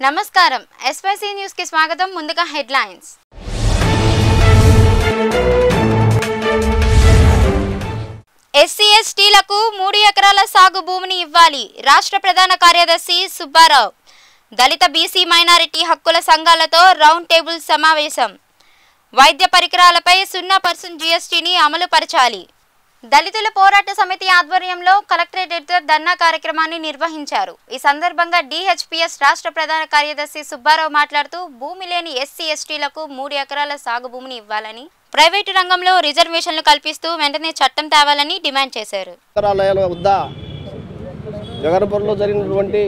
నమస్కారం SYC news కి స్వాగతం ముందుగా హెడ్లైన్స్ ఎస్సీ ఎస్టీలకు మూడు ఎకరాల సాగు భూమిని ఇవ్వాలి రాష్ట్ర ప్రధాన కార్యదర్శి సుబ్బారావు దళిత బీసీ మైనారిటీ హక్కుల సంఘాలతో రౌండ్ టేబుల్ సమావేశం వైద్య పరికరాలపై సున్నా పర్సెంట్ జీఎస్టీని అమలు పరచాలి దళితుల పోరాట సమితి ఆధ్వర్యంలో కలెక్టరేట్ ఎదుట ధర్నా కార్యక్రమాన్ని నిర్వహించారు ఈ సందర్భంగా డిహెచ్పిఎస్ రాష్ట్ర ప్రధాన కార్యదర్శి సుబ్బారావు మాట్లాడుతూ భూమి లేని ఎస్సీ ఎస్టీలకు మూడు ఎకరాల సాగు భూమిని ఇవ్వాలని ప్రైవేటు రంగంలో రిజర్వేషన్లు కల్పిస్తూ వెంటనే చట్టం తేవాలని డిమాండ్ చేశారు ఉత్తరాలయాల వద్ద జగన్పూర్లో జరిగినటువంటి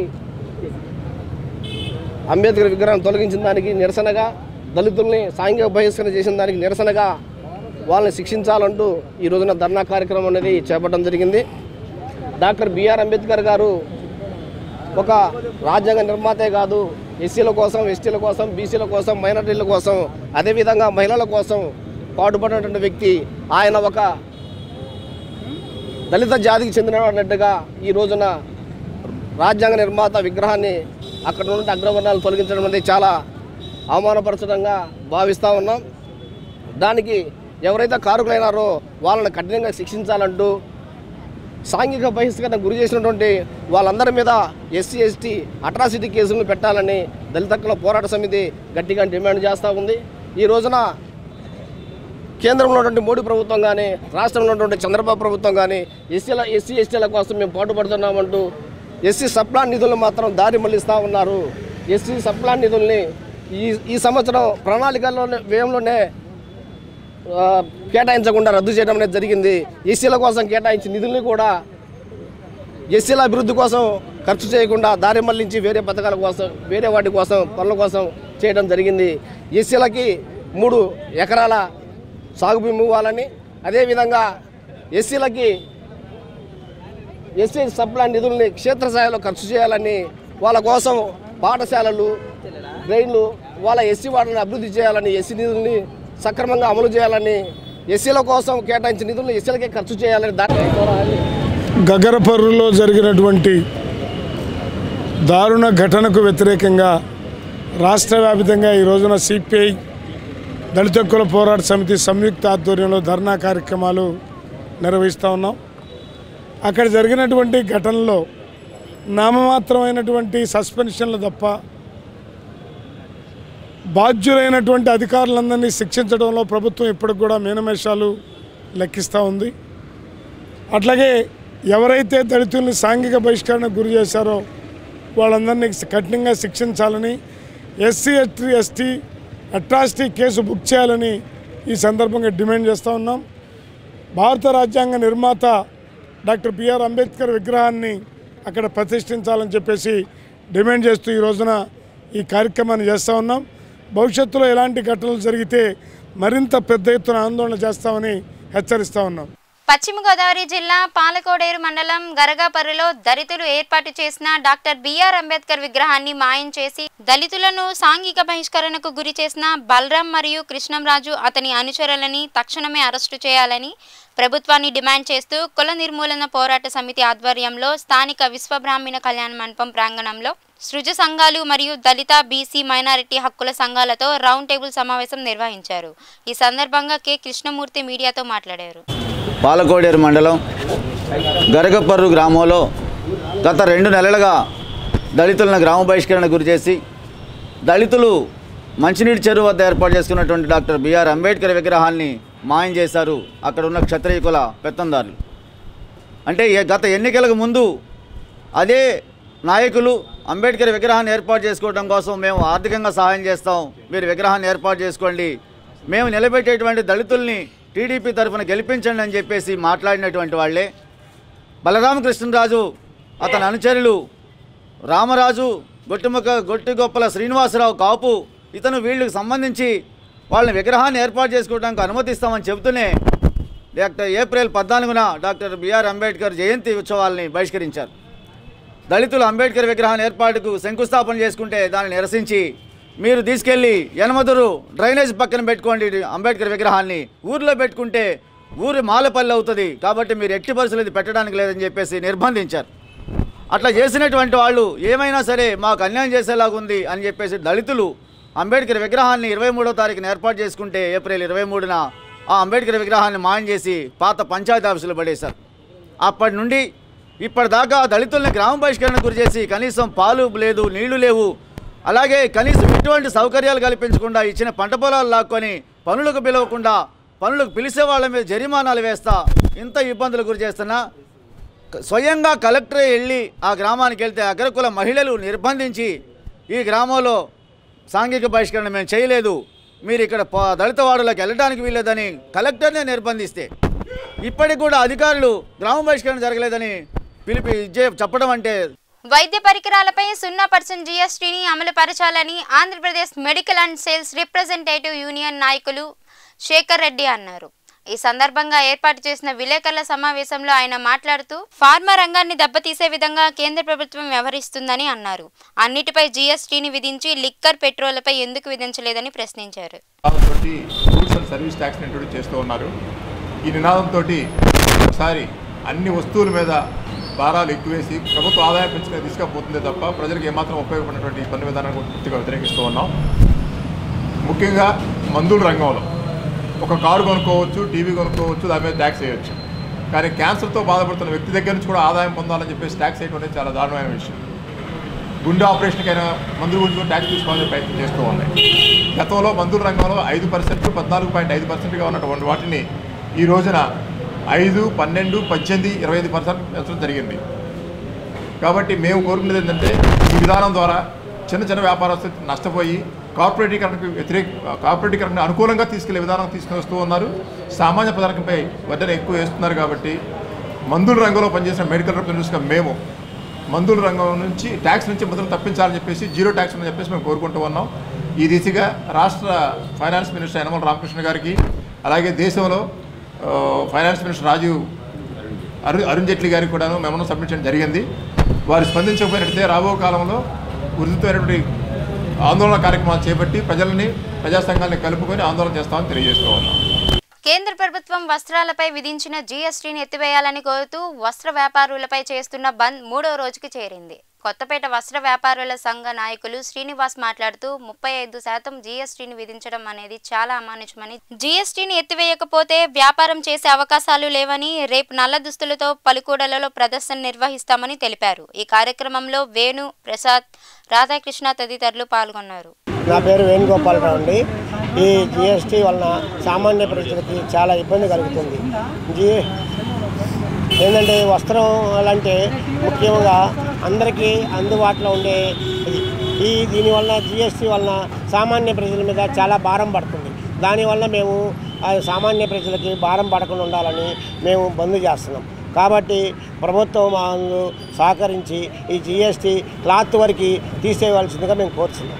అంబేద్కర్ విగ్రహం తొలగించిన దానికి నిరసనగా దళితుల్ని సాంఘిక బహిష్కరణ చేసిన దానికి నిరసనగా వాళ్ళని శిక్షించాలంటూ ఈ రోజున ధర్నా కార్యక్రమం అనేది చేపట్టడం జరిగింది డాక్టర్ బిఆర్ అంబేద్కర్ గారు ఒక రాజ్యాంగ నిర్మాతే కాదు ఎస్సీల కోసం ఎస్టీల కోసం బీసీల కోసం మైనార్టీల కోసం అదేవిధంగా మహిళల కోసం పాటుపడినటువంటి వ్యక్తి ఆయన ఒక దళిత జాతికి చెందినట్టుగా ఈ రోజున రాజ్యాంగ నిర్మాత విగ్రహాన్ని అక్కడ నుండి అగ్రవర్ణాలు తొలగించడం అనేది చాలా అవమానపరచడంగా భావిస్తూ ఉన్నాం దానికి ఎవరైతే కారుకులైనారో వాళ్ళని కఠినంగా శిక్షించాలంటూ సాంఘిక బహిష్కరణ గురి చేసినటువంటి వాళ్ళందరి మీద ఎస్సీ ఎస్టీ అట్రాసిటీ కేసులను పెట్టాలని దళిత హక్కుల పోరాట సమితి గట్టిగా డిమాండ్ చేస్తూ ఉంది ఈ రోజున కేంద్రంలో ఉన్నటువంటి మోడీ ప్రభుత్వం కానీ రాష్ట్రంలో ఉన్నటువంటి చంద్రబాబు ప్రభుత్వం కానీ ఎస్సీల ఎస్సీ ఎస్టీల కోసం మేము పాటుపడుతున్నామంటూ ఎస్సీ సప్లాన్ నిధులను మాత్రం దారి మళ్లిస్తూ ఉన్నారు ఎస్సీ సప్లాన్ నిధుల్ని ఈ ఈ సంవత్సరం ప్రణాళికల్లోనే వ్యయంలోనే ఆ, కేటాయించకుండా రద్దు చేయడం అనేది జరిగింది ఎస్సీల కోసం కేటాయించిన నిధుల్ని కూడా ఎస్సీల అభివృద్ధి కోసం ఖర్చు చేయకుండా దారి మళ్లించి వేరే పథకాల కోసం వేరే వాటి కోసం పనుల కోసం చేయడం జరిగింది ఎస్సీలకి మూడు ఎకరాల సాగు భూమి ఇవ్వాలని అదేవిధంగా ఎస్సీలకి ఎస్సీ సప్లా నిధుల్ని క్షేత్రస్థాయిలో ఖర్చు చేయాలని వాళ్ళ కోసం పాఠశాలలు ట్రైన్లు వాళ్ళ ఎస్సీ వాటిని అభివృద్ధి చేయాలని ఎస్సీ నిధుల్ని సక్రమంగా అమలు చేయాలని ఎస్సీల కోసం కేటాయించిన నిధులను ఎస్సీలకే ఖర్చు చేయాలని దాన్ని గగరపర్రులో జరిగినటువంటి దారుణ ఘటనకు వ్యతిరేకంగా రాష్ట్ర వ్యాప్తంగా ఈ రోజున సిపిఐ దళిత హక్కుల పోరాట సమితి సంయుక్త ఆధ్వర్యంలో ధర్నా కార్యక్రమాలు నిర్వహిస్తూ ఉన్నాం అక్కడ జరిగినటువంటి ఘటనలో నామమాత్రమైనటువంటి సస్పెన్షన్లు తప్ప బాధ్యులైనటువంటి అధికారులందరినీ శిక్షించడంలో ప్రభుత్వం ఇప్పటికి కూడా మీనమేషాలు లెక్కిస్తూ ఉంది అట్లాగే ఎవరైతే దళితుల్ని సాంఘిక బహిష్కరణకు గురి చేశారో వాళ్ళందరినీ కఠినంగా శిక్షించాలని SC ST ST atrocity case book చేయాలని ఈ సందర్భంగా డిమాండ్ చేస్తూ ఉన్నాం భారత రాజ్యాంగ నిర్మాత డాక్టర్ బిఆర్ అంబేద్కర్ విగ్రహాన్ని అక్కడ ప్రతిష్ఠించాలని చెప్పేసి డిమాండ్ చేస్తూ ఈ రోజున ఈ కార్యక్రమాన్ని చేస్తూ ఉన్నాం భవిష్యత్తులో ఎలాంటి ఘటనలు జరిగితే మరింత పెద్ద ఎత్తున ఆందోళన చేస్తామని హెచ్చరిస్తూ ఉన్నాం పశ్చిమ గోదావరి జిల్లా పాలకోడేరు మండలం గరగాపర్రిలో దళితులు ఏర్పాటు చేసిన డాక్టర్ బిఆర్ అంబేద్కర్ విగ్రహాన్ని మాయం చేసి దళితులను సాంఘిక బహిష్కరణకు గురి చేసిన బలరాం మరియు కృష్ణంరాజు అతని అనుచరులని తక్షణమే అరెస్టు చేయాలని ప్రభుత్వాన్ని డిమాండ్ చేస్తూ కుల నిర్మూలన పోరాట సమితి ఆధ్వర్యంలో స్థానిక విశ్వబ్రాహ్మణ కళ్యాణ మండపం ప్రాంగణంలో సృజ సంఘాలు మరియు దళిత బీసీ మైనారిటీ హక్కుల సంఘాలతో రౌండ్ టేబుల్ సమావేశం నిర్వహించారు ఈ సందర్భంగా కె కృష్ణమూర్తి మీడియాతో మాట్లాడారు పాలకోడేరు మండలం గరగపర్రు గ్రామంలో గత రెండు నెలలుగా దళితులను గ్రామ బహిష్కరణ గురి చేసి దళితులు మంచినీటి చెరువు వద్ద ఏర్పాటు చేసుకున్నటువంటి డాక్టర్ బిఆర్ అంబేద్కర్ విగ్రహాన్ని మాయం చేశారు అక్కడ ఉన్న క్షత్రియ కుల పెత్తందారులు అంటే ఏ- గత ఎన్నికలకు ముందు అదే నాయకులు అంబేద్కర్ విగ్రహాన్ని ఏర్పాటు చేసుకోవడం కోసం మేము ఆర్థికంగా సహాయం చేస్తాం మీరు విగ్రహాన్ని ఏర్పాటు చేసుకోండి మేము నిలబెట్టేటువంటి దళితుల్ని టీడీపీ తరఫున గెలిపించండి అని చెప్పేసి మాట్లాడినటువంటి వాళ్ళే బలరామకృష్ణరాజు అతని అనుచరులు రామరాజు గొట్టిముఖ గొట్టిగొప్పల శ్రీనివాసరావు కాపు ఇతను వీళ్ళకి సంబంధించి వాళ్ళని విగ్రహాన్ని ఏర్పాటు చేసుకోవడానికి అనుమతిస్తామని చెబుతూనే డాక్టర్ ఏప్రిల్ పద్నాలుగున డాక్టర్ బిఆర్ అంబేద్కర్ జయంతి ఉత్సవాల్ని బహిష్కరించారు దళితులు అంబేద్కర్ విగ్రహాన్ని ఏర్పాటుకు శంకుస్థాపన చేసుకుంటే దాన్ని నిరసించి మీరు తీసుకెళ్ళి యనమదురు డ్రైనేజ్ పక్కన పెట్టుకోండి ఇది అంబేద్కర్ విగ్రహాన్ని ఊర్లో పెట్టుకుంటే ఊరి మాలపల్లి అవుతుంది కాబట్టి మీరు ఎట్టి పరిస్థితులు ఇది పెట్టడానికి లేదని చెప్పేసి నిర్బంధించారు అట్లా చేసినటువంటి వాళ్ళు ఏమైనా సరే మాకు అన్యాయం చేసేలాగా ఉంది అని చెప్పేసి దళితులు అంబేద్కర్ విగ్రహాన్ని ఇరవై మూడో తారీఖున ఏర్పాటు చేసుకుంటే ఏప్రిల్ ఇరవై మూడున ఆ అంబేద్కర్ విగ్రహాన్ని మాయం చేసి పాత పంచాయతీ ఆఫీసులు పడేశారు అప్పటి నుండి ఇప్పటిదాకా దళితుల్ని గ్రామ బహిష్కరణ గురి చేసి కనీసం పాలు లేదు నీళ్లు లేవు అలాగే కనీసం ఎటువంటి సౌకర్యాలు కల్పించకుండా ఇచ్చిన పంట పొలాలు లాక్కొని పనులకు పిలవకుండా పనులకు పిలిచే వాళ్ళ మీద జరిమానాలు వేస్తా ఇంత ఇబ్బందులు గురి చేస్తున్నా క- స్వయంగా కలెక్టరే వెళ్ళి ఆ గ్రామానికి వెళ్తే అగ్రకుల మహిళలు నిర్బంధించి ఈ గ్రామంలో సాంఘిక బహిష్కరణ మేము చేయలేదు మీరు ఇక్కడ ప- దళిత వాడలోకి వెళ్ళడానికి వీల్లేదని కలెక్టర్నే నిర్బంధిస్తే ఇప్పటికి కూడా అధికారులు గ్రామ బహిష్కరణ జరగలేదని పిలిపి ఇచ్చే చెప్పడం అంటే వైద్య పరికరాలపై సున్నా పర్సెంట్ జీఎస్టీని అమలు పరచాలని Andhra Pradesh medical and sales representative union నాయకులు శేఖర్ రెడ్డి అన్నారు ఈ సందర్భంగా ఏర్పాటు చేసిన విలేకరుల సమావేశంలో ఆయన మాట్లాడుతూ ఫార్మా రంగాన్ని దెబ్బతీసే విధంగా కేంద్ర ప్రభుత్వం వ్యవహరిస్తుందని అన్నారు అన్నిటిపై జీఎస్టీని విధించి లిక్కర్ పెట్రోల్పై ఎందుకు విధించలేదని ప్రశ్నించారు తోటి గూడ్స్ అండ్ సర్వీస్ ట్యాక్స్ని ఇంట్రొడ్యూస్ చేస్తూ ఉన్నారు ఈ నినాదంతో ఒకసారి అన్ని వస్తువుల మీద భారాలు ఎక్కువేసి ప్రభుత్వ ఆదాయం పెంచుకునే తీసుకపోతుందే తప్ప ప్రజలకు ఏమాత్రం ఉపయోగపడినటువంటి ఈ పన్ను విధానాన్ని కూడా పూర్తిగా వ్యతిరేకిస్తూ ఉన్నాం ముఖ్యంగా మందుల రంగంలో ఒక కారు కొనుక్కోవచ్చు టీవీ కొనుక్కోవచ్చు దాని మీద ట్యాక్స్ వేయవచ్చు కానీ క్యాన్సర్తో బాధపడుతున్న వ్యక్తి దగ్గర నుంచి కూడా ఆదాయం పొందాలని చెప్పేసి ట్యాక్స్ వేయడం అనేది చాలా దారుణమైన విషయం గుండె ఆపరేషన్కైనా మందుల గురించి కూడా ట్యాక్స్ తీసుకోవాలని ప్రయత్నం చేస్తూ ఉన్నాయి గతంలో మందుల రంగంలో ఐదు పర్సెంట్ పద్నాలుగు పాయింట్ ఐదు పర్సెంట్గా ఉన్నటువంటి వాటిని ఈ రోజున ఐదు పన్నెండు పద్దెనిమిది ఇరవై ఐదు పర్సెంట్ పెంచడం జరిగింది కాబట్టి మేము కోరుకునేది ఏంటంటే ఈ విధానం ద్వారా చిన్న చిన్న వ్యాపారస్తులు నష్టపోయి కార్పొరేటీకరణకు వ్యతిరేక కార్పొరేటీకరణకు అనుకూలంగా తీసుకెళ్లే విధానం తీసుకుని వస్తూ ఉన్నారు సామాన్య ప్రజలపై వడ్డన ఎక్కువ వేస్తున్నారు కాబట్టి మందుల రంగంలో పనిచేసిన మెడికల్ రిప్రజెంటేటివ్స్గా మేము మందుల రంగం నుంచి ట్యాక్స్ నుంచి మొదలు తప్పించాలని చెప్పేసి జీరో ట్యాక్స్ అని చెప్పేసి మేము కోరుకుంటూ ఉన్నాం ఈ దిశగా రాష్ట్ర ఫైనాన్స్ మినిస్టర్ యనమల రామకృష్ణ గారికి అలాగే దేశంలో ఆ, ఫైనాన్స్ మినిస్టర్ రాజీవ్ అరుణ్ అరుణ్ జైట్లీ గారికి కూడాను మేము సబ్మిట్ చేయడం జరిగింది వారు స్పందించకపోయినట్లయితే రాబో కాలంలో ఉధృతమైనటువంటి ఆందోళన కార్యక్రమాలు చేపట్టి ప్రజలని ప్రజా సంఘాలని కలుపుకొని ఆందోళన చేస్తామని తెలియజేస్తూ ఉన్నాం కేంద్ర ప్రభుత్వం వస్త్రాలపై విధించిన జీఎస్టీని ఎత్తివేయాలని కోరుతూ వస్త్ర వ్యాపారులపై చేస్తున్న బంద్ మూడో రోజుకి చేరింది కొత్తపేట వస్త్ర వ్యాపారుల సంఘ నాయకులు శ్రీనివాస్ మాట్లాడుతూ ముప్పై ఐదు శాతం జీఎస్టీని విధించడం అనేది చాలా అమానుషమని జీఎస్టీని ఎత్తివేయకపోతే వ్యాపారం చేసే అవకాశాలు లేవని రేపు నల్ల దుస్తులతో పలుకూడలలో ప్రదర్శన నిర్వహిస్తామని తెలిపారు ఈ కార్యక్రమంలో వేణు ప్రసాద్ రాధాకృష్ణ తదితరులు పాల్గొన్నారు నా పేరు వేణుగోపాలరావు అండి ఈ జిఎస్టీ వలన సామాన్య ప్రజలకి చాలా ఇబ్బంది కలుగుతుంది జీ ఏంటంటే వస్త్రం అంటే ముఖ్యంగా అందరికీ అందుబాటులో ఉండే ఇది. ఈ దీనివల్ల జిఎస్టీ వలన సామాన్య ప్రజల మీద చాలా భారం పడుతుంది దానివల్ల మేము ఆ సామాన్య ప్రజలకి భారం పడకుండా ఉండాలని మేము బంద్ చేస్తున్నాం కాబట్టి ప్రభుత్వం మాకు సహకరించి ఈ జిఎస్టీ క్లాత్ వరకు తీసేయవలసిందిగా మేము కోరుతున్నాం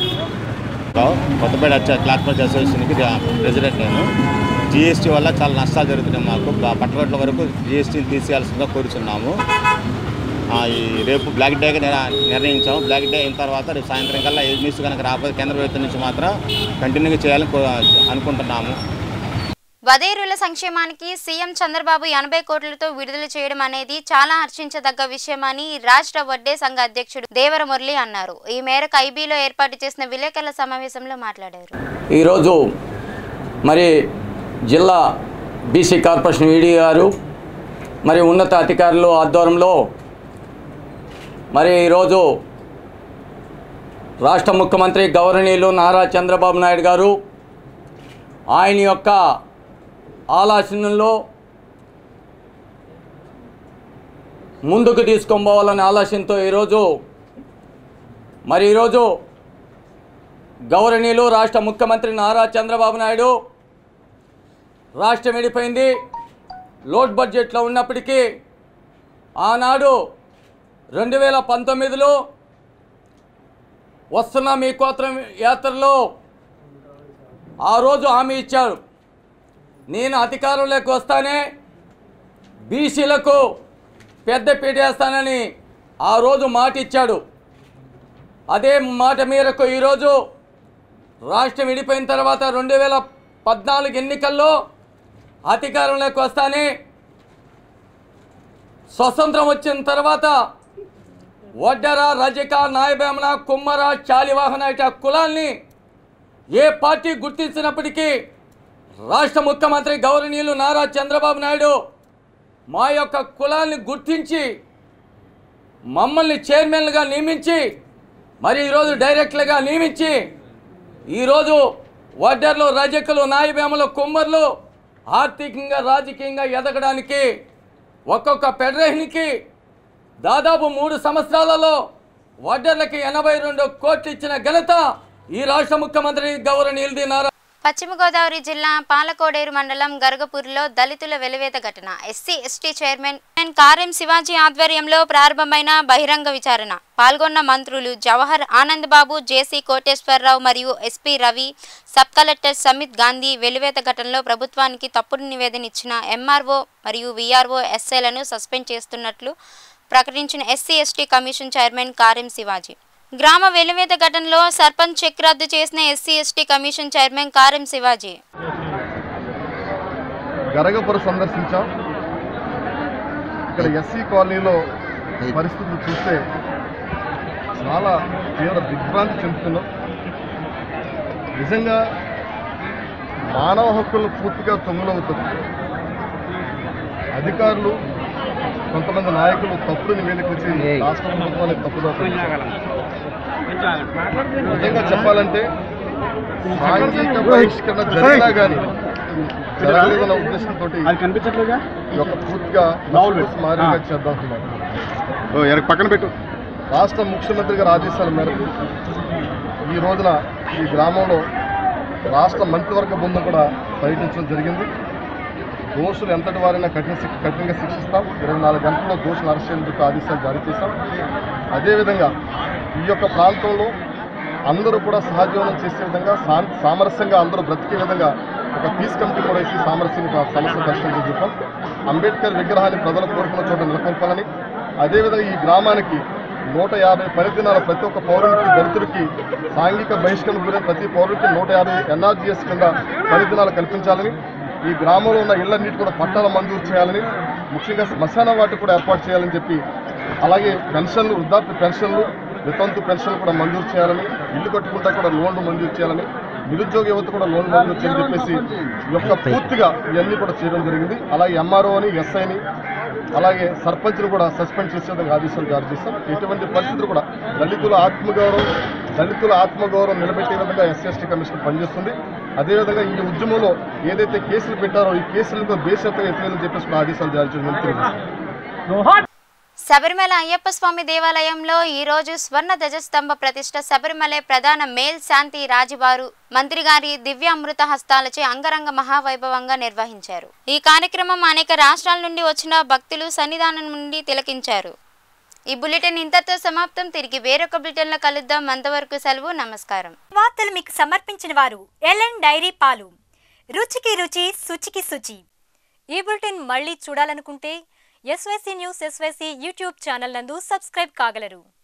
కొత్తపేట వచ్చే క్లాత్ వర్క్ అసోసియేషన్కి ప్రెసిడెంట్ నేను జిఎస్టీ వల్ల చాలా నష్టాలు జరుగుతున్నాయి మాకు బ- పట్టగట్ల వరకు జిఎస్టీని తీసేయాల్సిందిగా కోరుచున్నాము ఆ, ఈ రేపు బ్లాక్ డేగా నిర్- నిర్ణయించాము బ్లాక్ డే అయిన తర్వాత రేపు సాయంత్రం కల్లా ఏ న్యూస్ కనుక రాకపోతే కేంద్ర ప్రభుత్వం నుంచి మాత్రం కంటిన్యూగా చేయాలని కో- అనుకుంటున్నాము వదేరుల సంక్షేమానికి సీఎం చంద్రబాబు ఎనభై కోట్లతో విడుదల చేయడం అనేది చాలా హర్షించదగ్గ విషయమని రాష్ట్ర వడ్డే సంఘ అధ్యక్షుడు దేవర మురళి అన్నారు ఈ మేరకు ఐబీలో ఏర్పాటు చేసిన విలేకరుల సమావేశంలో మాట్లాడారు ఈరోజు మరి జిల్లా బీసీ కార్పొరేషన్ ఈడీ గారు మరి ఉన్నత అధికారులు ఆధ్వర్యంలో మరి ఈరోజు రాష్ట్ర ముఖ్యమంత్రి గౌరవనీయులు నారా చంద్రబాబు నాయుడు గారు ఆయన యొక్క ఆలోచనల్లో ముందుకు తీసుకొని పోవాలనే ఆలోచనతో ఈరోజు మరి ఈరోజు గౌరవనీయులు రాష్ట్ర ముఖ్యమంత్రి నారా చంద్రబాబు నాయుడు రాష్ట్రం విడిపోయింది లోడ్ బడ్జెట్లో ఉన్నప్పటికీ ఆనాడు రెండు వేల పంతొమ్మిదిలో వస్తున్న మీ కోత్రం యాత్రలో ఆ రోజు హామీ ఇచ్చారు నేను అధికారంలోకి వస్తానే బీసీలకు పెద్ద పీట వేస్తానని ఆ రోజు మాట ఇచ్చాడు అదే మాట మేరకు ఈరోజు రాష్ట్రం విడిపోయిన తర్వాత రెండు వేల పద్నాలుగు ఎన్నికల్లో అధికారంలోకి వస్తానే స్వతంత్రం వచ్చిన తర్వాత వడ్డర రజక నాయబేమన కుమ్మర చాలివాహన ఇట కులాల్ని ఏ పార్టీ గుర్తించినప్పటికీ రాష్ట్ర ముఖ్యమంత్రి గౌరవనీయులు నారా చంద్రబాబు నాయుడు మా యొక్క కులాల్ని గుర్తించి మమ్మల్ని చైర్మన్లుగా నియమించి మరి ఈరోజు డైరెక్టర్లుగా నియమించి ఈరోజు వడ్డర్లు రజకులు నాయబేమలు కుమ్మర్లు ఆర్థికంగా రాజకీయంగా ఎదగడానికి ఒక్కొక్క ఫెడరేషన్కి దాదాపు మూడు సంవత్సరాలలో వడ్డర్లకి ఎనభై రెండు కోట్లు ఇచ్చిన ఘనత ఈ రాష్ట్ర ముఖ్యమంత్రి గౌరవనీయులది నారా పశ్చిమ గోదావరి జిల్లా పాలకోడేరు మండలం గరగపూర్లో దళితుల వెలివేత ఘటన ఎస్సీ ఎస్టీ చైర్మన్ కార్యం శివాజీ ఆధ్వర్యంలో ప్రారంభమైన బహిరంగ విచారణ పాల్గొన్న మంత్రులు జవహర్ ఆనంద్ బాబు జేసీ కోటేశ్వరరావు మరియు SP Ravi sub collector Samit Gandhi వెలివేత ఘటనలో ప్రభుత్వానికి తప్పుడు నివేదన ఇచ్చిన ఎంఆర్ఓ మరియు వీఆర్ఓ ఎస్ఐలను సస్పెండ్ చేస్తున్నట్లు ప్రకటించిన ఎస్సీ ఎస్టీ కమిషన్ చైర్మన్ కార్యం శివాజీ గ్రామ వెలివేత ఘటనలో సర్పంచ్ చెక్ రద్దు చేసిన ఎస్సీ ఎస్టీ కమిషన్ చైర్మన్ కార్యం శివాజీ గరగపుర సందర్శించాం ఇక్కడ ఎస్సీ కాలనీలో పరిస్థితులు చూస్తే చాలా తీవ్ర దిగ్భ్రాంతి చెందుతున్నాం నిజంగా మానవ హక్కులు పూర్తిగా తొంగులవుతుంది అధికారులు కొంతమంది నాయకులు తప్పుడు నివేదికలిచ్చి రాష్ట్ర ప్రభుత్వానికి తప్పుదో నిజంగా చెప్పాలంటే సాంఘిక బహిష్కరణ జరిగినా కానీ జరగలేదన్న ఉద్దేశంతో అది కనిపించట్లేదా ఈ యొక్క పూర్తిగా మాదిరిగా చేద్దాం పక్కన పెట్టు రాష్ట్ర ముఖ్యమంత్రి గారి ఆదేశాల మేరకు ఈ రోజున ఈ గ్రామంలో రాష్ట్ర మంత్రివర్గ బృందం కూడా పర్యటించడం జరిగింది దోషులు ఎంతటి వారైనా కఠిన శిక్ష కఠినంగా శిక్షిస్తాం ఇరవై నాలుగు గంటల్లో దోషులు అరెస్ట్ చేసేందుకు ఆదేశాలు జారీ చేశాం అదేవిధంగా ఈ యొక్క ప్రాంతంలో అందరూ కూడా సహజీవనం చేసే విధంగా సా- సామరస్యంగా అందరూ బ్రతికే విధంగా ఒక పీస్ కమిటీ కూడా వేసి సామరస్యాన్ని ఆ సమస్య పరిష్కరించడం చెప్పాం అంబేద్కర్ విగ్రహాన్ని ప్రజల కోరుకున్న చోట నెలకొల్పాలని అదేవిధంగా ఈ గ్రామానికి నూట యాభై పరిదినాల ప్రతి ఒక్క పౌరునికి దళితుడికి సాంఘిక బహిష్కరణ గురైన ప్రతి పౌరుడికి నూట యాభై ఎన్ఆర్జీఎస్ కింద పరిదినాలు కల్పించాలని ఈ గ్రామంలో ఉన్న ఇళ్లన్నిటి కూడా పట్టాలు మంజూరు చేయాలని ముఖ్యంగా శ్మశాన వాటి కూడా ఏర్పాటు చేయాలని చెప్పి అలాగే పెన్షన్లు వృద్ధాప్య పెన్షన్లు వితంతు పెన్షన్లు కూడా మంజూరు చేయాలని ఇల్లు కట్టుకుంటా కూడా లోన్లు మంజూరు చేయాలని నిరుద్యోగ యువత కూడా లోన్ మంజూరు చేయాలని చెప్పేసి ఈ యొక్క పూర్తిగా ఇవన్నీ కూడా చేయడం జరిగింది అలాగే ఎంఆర్ఓని ఎస్ఐని అలాగే సర్పంచ్ను కూడా సస్పెండ్ చేసే విధంగా ఆదేశాలు జారీ చేశాం ఎటువంటి పరిస్థితులు కూడా దళితుల ఆత్మగౌరవం దళితుల ఆత్మగౌరవం నిలబెట్టే విధంగా ఎస్సీ కమిషన్ పనిచేస్తుంది అదేవిధంగా ఈ ఉద్యమంలో ఏదైతే కేసులు పెట్టారో ఈ కేసులతో బేషత్తుగా ఎత్తులని చెప్పేసి కూడా ఆదేశాలు జారీ చేయడం తెలియజేస్తాం శబరిమల అయ్యప్ప స్వామి దేవాలయంలో ఈ రోజు స్వర్ణ ధ్వజస్తంభ ప్రతిష్ట శబరిమల ప్రధాన మేల్ శాంతి రాజువారు మంత్రి గారి దివ్య అమృత హస్తాలచే అంగరంగ మహావైభవంగా నిర్వహించారు ఈ కార్యక్రమం అనేక రాష్ట్రాల నుండి వచ్చిన భక్తులు సన్నిధానం నుండి తిలకించారు ఈ బులెటిన్ ఇంతటితో సమాప్తం తిరిగి వేరొక బులెటిన్లో కలుద్దాం అంతవరకు సెలవు నమస్కారం వార్తలు మీకు సమర్పించిన వారు ఎల్ఎన్ డైరీ పాలు రుచికి రుచి శుచికి శుచి ఈ బులెటిన్ మళ్ళీ చూడాలనుకుంటే SYC news SYC YouTube channel నందు సబ్స్క్రైబ్ కాగలరు